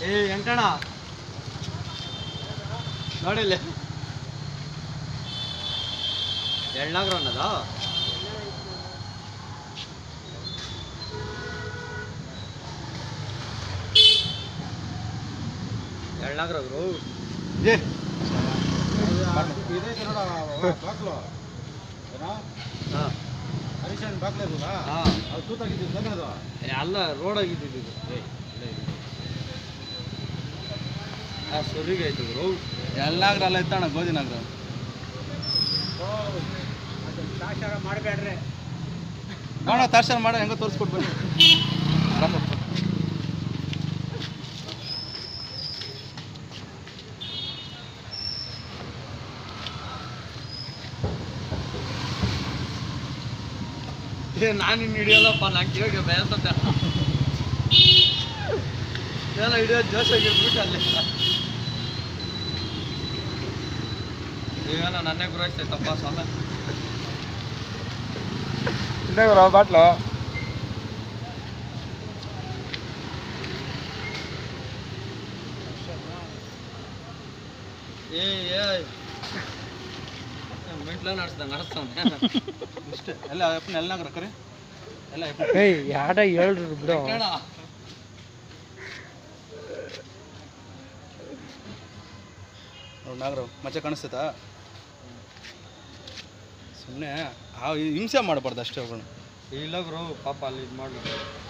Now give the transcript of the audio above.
ಏ ಎಂಟಣ್ಣ ನೋಡಿಲ್ಲ ಎಳ್ನಾಗ್ರ ಅನ್ನದ ಎಳ್ನಾಗ್ರ ಗುರು ಏ ಇದೈತೆ ನೋಡ ಬಾಕ್ಲು ಏನೋ ಹಾಂ ಹರಿಶನ್ ಬಾಕ್ಲೆ ಅದು ಹಾಂ ಅದು ತೂತಾಗಿದ್ದು ತಾನೇ ಅದು ಅಲ್ಲ ರೋಡ್ ಆಗಿದ್ದು ಏಯ್ ಇಲ್ಲ ಇಲ್ಲ ಆ ಸುರಿಗೆ ಆಯ್ತು ಗುರು ಎಲ್ಲಾಗ್ರ ಅಲ್ಲ ಇತ್ತಣ್ಣ ಗೋಧಿನಾಗ್ರ ಮಾಡಬೇಡ್ರಿ ನೋಡ ದರ್ಶನ ಮಾಡ ಹೆಂಗ ತೋರಿಸ್ಕೊಟ್ಟು ಬನ್ನಿ ಆರಾಮಪ್ಪ. ಏ ನಾನು ಇನ್ನು ಹಿಡಿಯಲ್ಲಪ್ಪ ನಾನು ಕೇಳಿಗೆ ಬೇಸತ್ತ ಏನೋ ಹಿಡಿಯೋದು ಜೋಶಾಗಿ ಬಿಟ್ಟು ಅಲ್ಲಿ ನೀವೇನೋ ನನ್ನೇ ಗುರಾಯಿಸ್ತೈತಪ್ಪ ಸ್ವಾಮಿ ಬಾಟ್ಲು ಏ ಏ ಮೆಂಟ್ಲ ನಡೆಸ್ದಂಗೆ ನಡೆಸ್ತಾನೆ ಇಷ್ಟೇ ಎಲ್ಲ ಅಪ್ಪನ ಎಲ್ಲನಾಗ್ರ ಕರೆ ಎಲ್ಲ ಅಪ್ಪ ಏಯ್ ಯಾಡ ಹೇಳ್ರಿ ಬಿಡು ಕಣ ನೋಡು ನಾಗರಾವ್ ಮಚ್ಚ ಕಾಣಿಸ್ತೈತಾ ಸುಮ್ಮನೆ ಆ ಹಿಂಸೆ ಮಾಡಬಾರ್ದು ಅಷ್ಟೇ ಅವುಗಳನ್ನ ಇಲ್ಲ ಗುರು ಪಾಪ ಅಲ್ಲಿ ಇದು ಮಾಡಿ